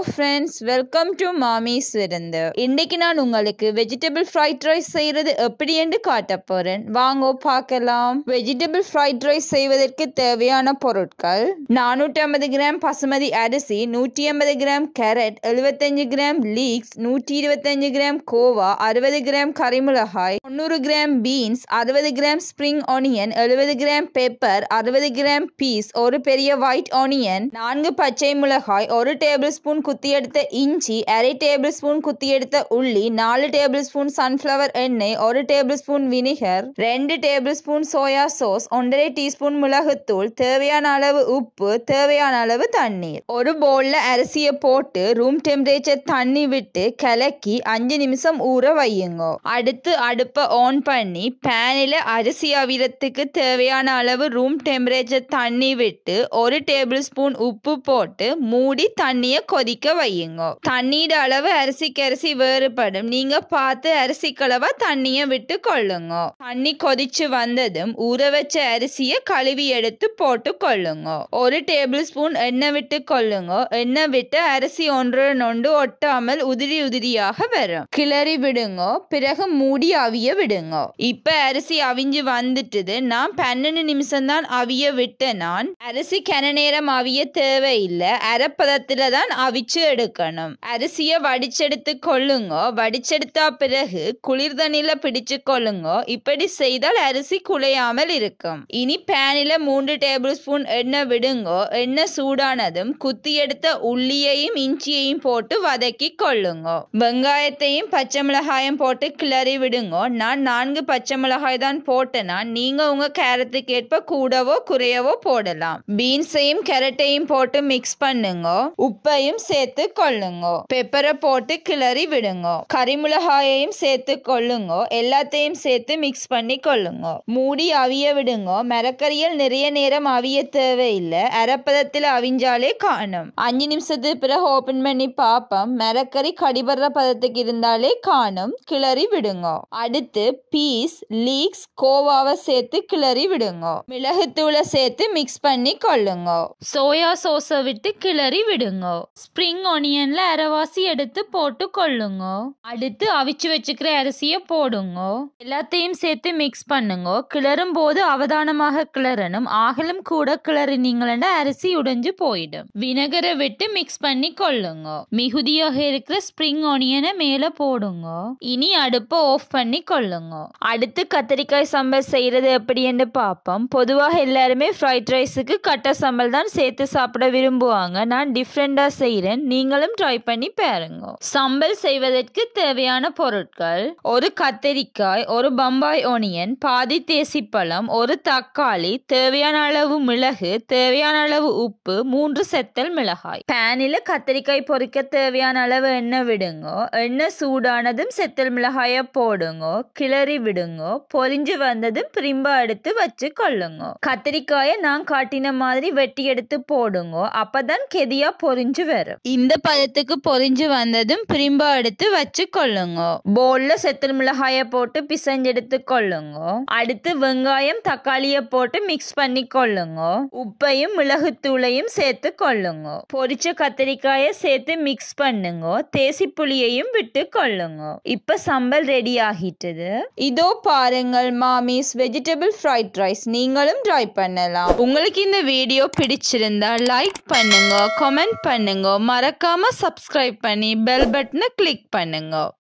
friends welcome to மாமிஸ் விருந்து இன்னைக்கு நான் உங்களுக்கு வெஜிடபிள் ஃப்ரைட் ரைஸ் செய்யறது எப்படி என்று காட்ட போறேன் வாங்கோ பார்க்கலாம் வெஜிடபிள் ஃப்ரைட் ரைஸ் செய்வதற்கு தேவையான பொருட்கள் நானூற்றி ஐம்பது கிராம் பசுமதி அரிசி நூற்றி ஐம்பது கிராம் கேரட் எழுபத்தஞ்சு கிராம் லீக்ஸ் நூற்றி இருபத்தஞ்சு கிராம் கோவா அறுபது கிராம் கரிமிளகாய் தொண்ணூறு கிராம் பீன்ஸ் அறுபது கிராம் ஸ்ப்ரிங் ஆனியன் எழுபது கிராம் பெப்பர் அறுபது கிராம் பீஸ் ஒரு பெரிய ஒயிட் ஆனியன் நான்கு பச்சை மிளகாய் ஒரு டேபிள் ஸ்பூன் குத்தி எடுத்த இஞ்சி அரை டேபிள் ஸ்பூன் குத்தி எடுத்த உள்ளி நாலு டேபிள் ஸ்பூன் சன்ஃப்ளவர் எண்ணெய் ஒரு டேபிள் ஸ்பூன் வினிகர் ரெண்டு டேபிள் ஸ்பூன் சோயா சோஸ் ஒன்றரை டீஸ்பூன் மிளகுத்தூள் தேவையான அளவு உப்பு தேவையான அளவு தண்ணீர் ஒரு பவுல்ல அரிசியை போட்டு ரூம் டெம்பரேச்சர் தண்ணி விட்டு கலக்கி அஞ்சு நிமிஷம் ஊற வையுங்க அடுத்து அடுப்பை ஆன் பண்ணி பேனில் அரிசி அவிரத்துக்கு தேவையான அளவு ரூம் டெம்பரேச்சர் தண்ணி விட்டு ஒரு டேபிள் ஸ்பூன் உப்பு போட்டு மூடி தண்ணியை கொதிக்க வையுங்க தண்ணீர் அளவு அரிசிக்கு அரிசி வேறுபடும் நீங்க பார்த்து அரிசி கலவா தண்ணியை விட்டு கொள்ளுங்க தண்ணி கொதிச்சு வந்ததும் ஊற வச்ச அரிசியை கழுவி எடுத்து போட்டு கொள்ளுங்க ஒரு டேபிள் ஸ்பூன் எண்ணெய் விட்டு கொள்ளுங்க எண்ணெய் விட்டு அரிசி ஒன்று நொண்டு ஒட்டாமல் உதிரி உதிரியாக வரும் கிளறி விடுங்க பிறகு மூடி அவிய விடுங்க இப்ப அரிசி அவிஞ்சு வந்துட்டுது நான் பன்னெண்டு நிமிஷம் தான் அவிய விட்டேன் நான் அரிசி கன நேரம் அவிய தேவையில்லை அரைப்பதத்துல தான் அவிச்சு எடுக்கணும் அரிசியை வடிச்செடுத்து கொள்ளுங்க வடிச்செடுத்தா பிறகு குளிர் தண்ணியில பிடிச்சு கொள்ளுங்க இப்படி செய்தால் அரிசி குலையாமல் இருக்கும் இனி பேனில மூன்று டேபிள் ஸ்பூன் எண்ணெய் விடுங்க எண்ணெய் சூடானதும் குத்தி எடுத்த உள்ளியையும் இஞ்சியையும் போட்டு வதக்கி கொள்ளுங்க வெங்காயத்தையும் பச்சை மிளகாயும் போட்டு கிளறி விடுங்க நான் நான்கு பச்சை மிளகாய் தான் போட்டேனா நீங்க உங்க கேரத்துக்கு ஏற்ப கூடவோ குறையவோ போடலாம் பீன்ஸையும் கேரட்டையும் போட்டு மிக்ஸ் பண்ணுங்க உப்பையும் சேர்த்து கொள்ளுங்க பெப்பரை போட்டு கிளறி விடுங்க கரிமிளகாயையும் சேர்த்து கொள்ளுங்க எல்லாத்தையும் சேர்த்து மிக்ஸ் பண்ணி கொள்ளுங்க மூடி அவிய விடுங்க மரக்கறியில் நிறைய நேரம் அவிய தேவையில்லை அரைப்பதத்தில் அவிஞ்சாலே காணும் அஞ்சு நிமிஷத்துக்கு பிறகு ஓபன் பண்ணி பார்ப்போம் மரக்கறி கடிபடுற பதத்துக்கு இருந்தாலே காணும் கிளறி விடுங்க அடுத்து பீஸ் லீக்ஸ் கோவாவை சேர்த்து கிளறி விடுங்க மிளகுத்தூளை சேர்த்து மிக்ஸ் பண்ணி கொள்ளுங்க சோயா சோஸை விட்டு கிளறி விடுங்க ஸ்ப்ரிங் ஆனியன்ல அரைவாசி எடுத்து போட்டு கொள்ளுங்க அடுத்து அவிச்சு வச்சுக்கிற அரிசியை போடுங்க எல்லாத்தையும் சேர்த்து மிக்ஸ் பண்ணுங்க கிளறும் போது அவதானமாக கிளறணும் ஆகலும் கூட கிளறினீங்களா அரிசி உடைஞ்சு போயிடும் வினகரை விட்டு மிக்ஸ் பண்ணி கொள்ளுங்க மிகுதியாக இருக்கிற ஸ்ப்ரிங் ஆனியனை மேல போடுங்க இனி அடுப்பை ஆஃப் பண்ணி கொள்ளுங்க அடுத்து கத்திரிக்காய் சம்பல் செய்யறது எப்படின்னு பார்ப்போம் பொதுவாக எல்லாருமே ஃப்ரைட் ரைஸுக்கு கட்ட சம்பல் தான் சேர்த்து சாப்பிட விரும்புவாங்க நான் டிஃப்ரெண்டா செய்கிறேன் நீங்களும் ட்ரை பண்ணி பாருங்க சம்பல் செய்வதற்கு தேவையான பொருட்கள் ஒரு கத்திரிக்காய் ஒரு பம்பாய் ஒனியன் பாதி தேசிப்பழம் ஒரு தக்காளி தேவையான அளவு மிளகு தேவையான அளவு உப்பு மூன்று செத்தல் மிளகாய் பேனில் கத்திரிக்காய் பொரிக்க தேவையான அளவு எண்ணெய் விடுங்க எண்ணெய் சூடானதும் செத்தல் மிளகாய போடுங்க கிளறி விடுங்க பொரிஞ்சு வந்ததும் பிரிம்ப எடுத்து வச்சு கொள்ளுங்க கத்திரிக்காயை நான் காட்டின மாதிரி வெட்டி எடுத்து போடுங்க அப்பதான் கெதியா பொரிஞ்சு வரும் இந்த பதத்துக்கு பொரிஞ்சு வந்ததும் பிரிம்ப எடுத்து வச்சு கொள்ளுங்க போல்ல செத்தல் மிளகாய போட்டு பிசைஞ்செடுத்து கொள்ளுங்க அடுத்து வெங்காயம் தக்காளிய போட்டு மிக்ஸ் பண்ணி கொள்ளுங்க உப்பையும் மிளகுத்தூளையும் சேர்த்து கொள்ளுங்க பொரிச்ச கத்திரிக்காய சேர்த்து மிக்ஸ் பண்ணுங்க தேசி புளியையும் விட்டு கொள்ளுங்க இப்ப சம்பல் ரெடி ஆகிட்டது இதோ பாருங்கள் மாமிஸ் வெஜிடபிள் ஃப்ரைட் ரைஸ் நீங்களும் ட்ரை பண்ணலாம் உங்களுக்கு இந்த வீடியோ பிடிச்சிருந்தா லைக் பண்ணுங்க கமெண்ட் பண்ணுங்க மறக்காம சப்ஸ்கிரைப் பண்ணி பெல் பட்டனை கிளிக் பண்ணுங்க